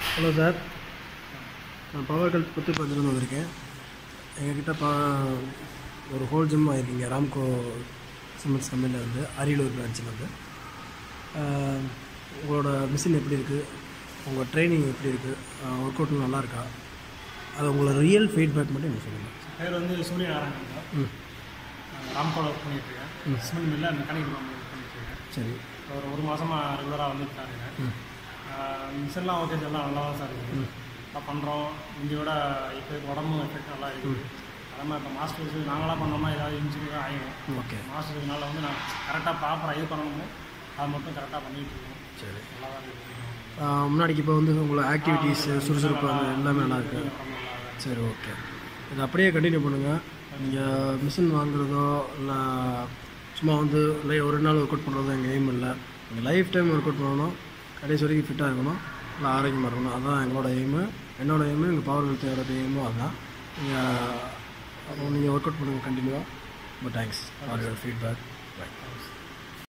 Hello sir நான் power health புத்துப்பத்திலேருந்து வந்திருக்கேன் எங்ககிட்ட பா ஒரு ஹோல் ஜிம் ஆகிருக்கீங்க ராம்கோ சிமெண்ட்ஸ் கம்பெனியில் வந்து அரியலூர் பிரான்ச்சில் வந்து ஆஹ், உங்களோட மிஷின் எப்படி இருக்குது உங்கள் ட்ரைனிங் எப்படி இருக்குது ஒர்க் அவுட் நல்லா இருக்கா அது உங்களோட ரியல் ஃபீட்பேக் மட்டும் எனக்கு சொல்லுங்கள் பேர் வந்து சூரிய நாராயணன் ம் ராம்கோல ஒர்க் பண்ணிகிட்ருக்கேன் சிமெண்ட் மில்லில் மெக்கானிக்கல் ஒர்க் பண்ணிகிட்ருக்கேன் சரி ஒரு ஒரு மாதமாக ரெகுலராக வந்துட்டு தான் இருக்கேன் மிஷின்லாம் ஓகே எல்லாம் நல்லா தான் சார் இருக்குது நல்லா பண்ணுறோம் இந்தியோட இப்போ உடம்பு எஃபெக்ட் நல்லா இருக்குது அதே மாதிரி இப்போ மாஸ்டர்ஸ் நாங்களாம் பண்ணோம்னா ஏதாவது இன்ஜுரி ஆகிடும் ஓகே மாஸ்டர்ஸ்னால வந்து நான் கரெக்டாக ப்ராப்பராக இது பண்ணணுமோ அதை மட்டும் கரெக்டாக பண்ணிகிட்டு இருக்கோம் சரி நல்லா தான் இருக்குது ஆஹ், முன்னாடிக்கு இப்போ வந்து உங்களோட ஆக்டிவிட்டீஸ் சுறுசுறுப்பு அது எல்லாமே நல்லா இருக்குது உடம்பு நல்லா இருக்கு. சரி ஓகே இது அப்படியே கண்டினியூ பண்ணுங்கள் நீங்கள் மிஷின் வாங்குறதோ இல்லை சும்மா வந்து லை ஒரு ரெண்டு நாள் ஒர்க் அவுட் பண்ணுறதோ எங்கள் எய்ம் இல்லை நீங்கள் லைஃப் டைம் ஒர்க் அவுட் பண்ணணும் கடைசி வரைக்கும் ஃபிட்டாக இருக்கணும் இல்லை ஆரோக்கியமாக இருக்கணும் அதுதான் எங்களோட எய்மு என்னோட எய்மு எங்கள் பவர் ஹெல்த் எய்மும் அதுதான் நீங்கள் நீங்கள் ஒர்க் அவுட் பண்ணுங்கள் கண்டினியூவாக ரொம்ப thanks for your feedback by